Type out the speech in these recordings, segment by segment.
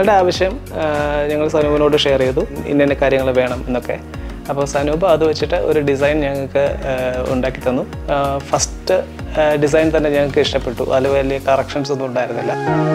ഞങ്ങളുടെ ആവശ്യം ആ, ഞങ്ങൾ സനൂപിനോട് ഷെയർ ചെയ്തു ഇന്ന ഇന്ന കാര്യങ്ങൾ വേണം എന്നൊക്കെ അപ്പോൾ സനൂപ് അത് വെച്ചിട്ട് ഒരു ഡിസൈൻ ഞങ്ങൾക്ക് ആ, ഉണ്ടാക്കി തന്നു ഫസ്റ്റ് ഡിസൈൻ തന്നെ ഞങ്ങൾക്ക് ഇഷ്ടപ്പെട്ടു അതിൽ വലിയ കറക്ഷൻസ് ഒന്നും ഉണ്ടായിരുന്നില്ല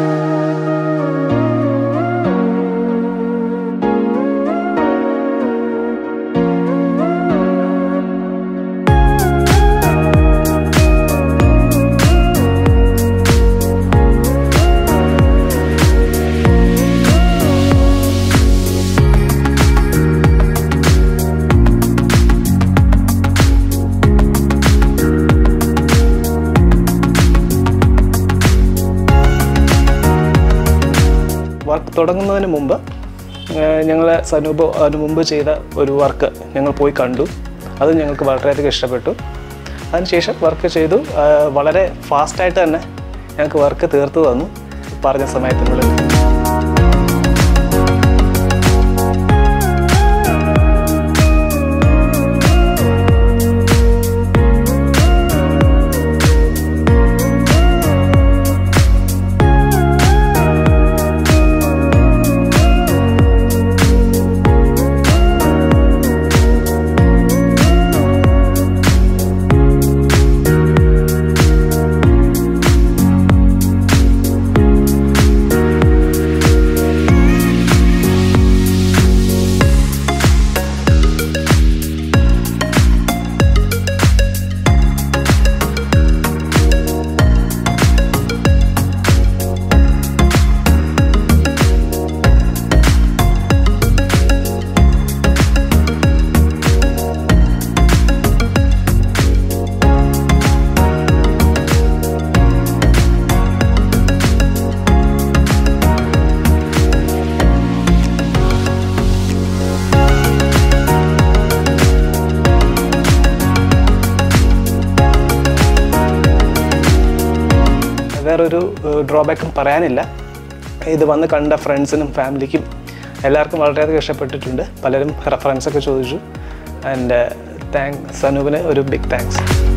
വർക്ക് തുടങ്ങുന്നതിന് മുമ്പ് ഞങ്ങൾ സനൂപ് അതിന് മുമ്പ് ചെയ്ത ഒരു വർക്ക് ഞങ്ങൾ പോയി കണ്ടു അത് ഞങ്ങൾക്ക് വളരെയധികം ഇഷ്ടപ്പെട്ടു അതിനുശേഷം വർക്ക് ചെയ്തു ആ, വളരെ ഫാസ്റ്റായിട്ട് തന്നെ ഞങ്ങൾക്ക് വർക്ക് തീർത്തു തന്നു പറഞ്ഞ സമയത്തിനുള്ളിൽ വേറൊരു ഡ്രോബാക്കും പറയാനില്ല ഇത് വന്ന് കണ്ട ഫ്രണ്ട്സിനും ഫാമിലിക്കും എല്ലാവർക്കും വളരെയധികം ഇഷ്ടപ്പെട്ടിട്ടുണ്ട് പലരും റെഫറൻസ് ഒക്കെ ചോദിച്ചു ആൻഡ് താങ്ക് സനൂപിന് ഒരു ബിഗ് താങ്ക്സ്